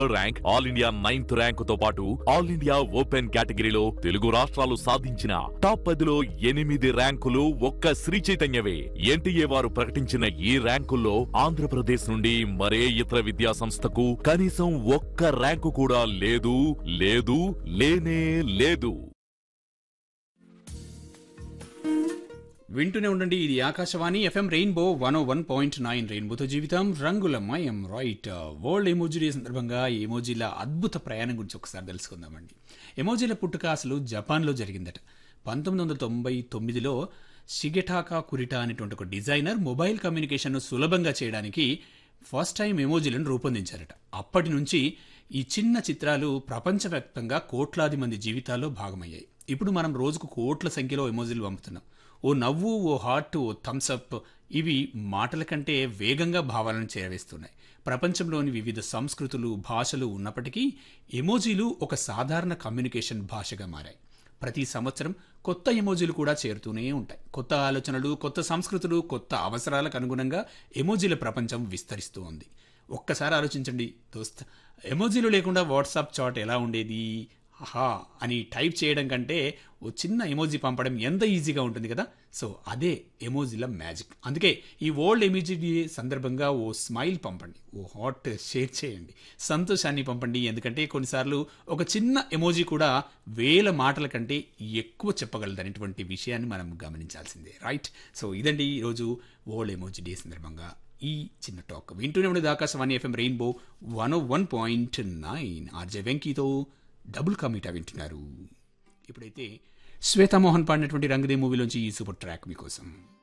rank all India ninth rank తో పాటు all India open కేటగిరీలో తెలుగు రాష్ట్రాలు సాధించిన టాప్ పదిలో ఎనిమిది ర్యాంకులు ఒక్క శ్రీ చైతన్యవే ఎన్టీఏ వారు ప్రకటించిన ఈ ర్యాంకుల్లో ఆంధ్రప్రదేశ్ నుండి మరే ఇతర విద్యా సంస్థకు కనీసం ఒక్క ర్యాంకు కూడా లేదు లేదు లేనే లేదు వింటూనే ఉండండి ఇది Akashvani FM rainbow one O one point nine రెయిన్బోతో జీవితం రంగుల మయం రైట్ వరల్డ్ ఎమోజీ డే సందర్భంగా ఈ ఎమోజీల అద్భుత ప్రయాణం గురించి ఒకసారి తెలుసుకుందామండి ఎమోజీల పుట్టుక అసలు జపాన్లో జరిగిందట పంతొమ్మిది వందల తొంభై తొమ్మిదిలో షిగెటాకా కురిటా అనేటువంటి ఒక డిజైనర్ మొబైల్ కమ్యూనికేషన్ను సులభంగా చేయడానికి ఫస్ట్ టైం ఎమోజీలను రూపొందించారట అప్పటి నుంచి ఈ చిన్న చిత్రాలు ప్రపంచవ్యాప్తంగా కోట్లాది మంది జీవితాల్లో భాగమయ్యాయి ఇప్పుడు మనం రోజుకు కోట్ల సంఖ్యలో ఎమోజీలు పంపుతున్నాం ఓ నవ్వు ఓ హార్ట్ ఓ థమ్స్అప్ ఇవి మాటల కంటే వేగంగా భావాలను చేరవేస్తున్నాయి ప్రపంచంలోని వివిధ సంస్కృతులు భాషలు ఉన్నప్పటికీ ఎమోజీలు ఒక సాధారణ కమ్యూనికేషన్ భాషగా మారాయి ప్రతి సంవత్సరం కొత్త ఎమోజీలు కూడా చేరుతూనే ఉంటాయి కొత్త ఆలోచనలు కొత్త సంస్కృతులు కొత్త అవసరాలకు అనుగుణంగా ఎమోజీల ప్రపంచం విస్తరిస్తూ ఉంది ఒక్కసారి ఆలోచించండి దోస్త్ ఎమోజీలు లేకుండా వాట్సాప్ చాట్ ఎలా ఉండేది హా అని టైప్ చేయడం కంటే ఓ చిన్న ఎమోజీ పంపడం ఎంత ఈజీగా ఉంటుంది కదా సో అదే ఎమోజీల మ్యాజిక్ అందుకే ఈ వరల్డ్ ఎమోజీ డే సందర్భంగా ఓ స్మైల్ పంపండి ఓ హాట్ షేర్ చేయండి సంతోషాన్ని పంపండి ఎందుకంటే కొన్నిసార్లు ఒక చిన్న ఎమోజీ కూడా వేల మాటల కంటే ఎక్కువ చెప్పగలదు అనేటువంటి విషయాన్ని మనం గమనించాల్సిందే రైట్ సో ఇదండి ఈరోజు వరల్డ్ ఎమోజీ డే సందర్భంగా ఈ చిన్న టాక్ వింటూనే ఉండేది Akashvani FM rainbow one one point nine RJ వెంకీతో double కమిటా వింటున్నారు ఇప్పుడైతే శ్వేతామోహన్ పాడినటువంటి రంగదే మూవీలోంచి ఈ సూపర్ ట్రాక్ మీకోసం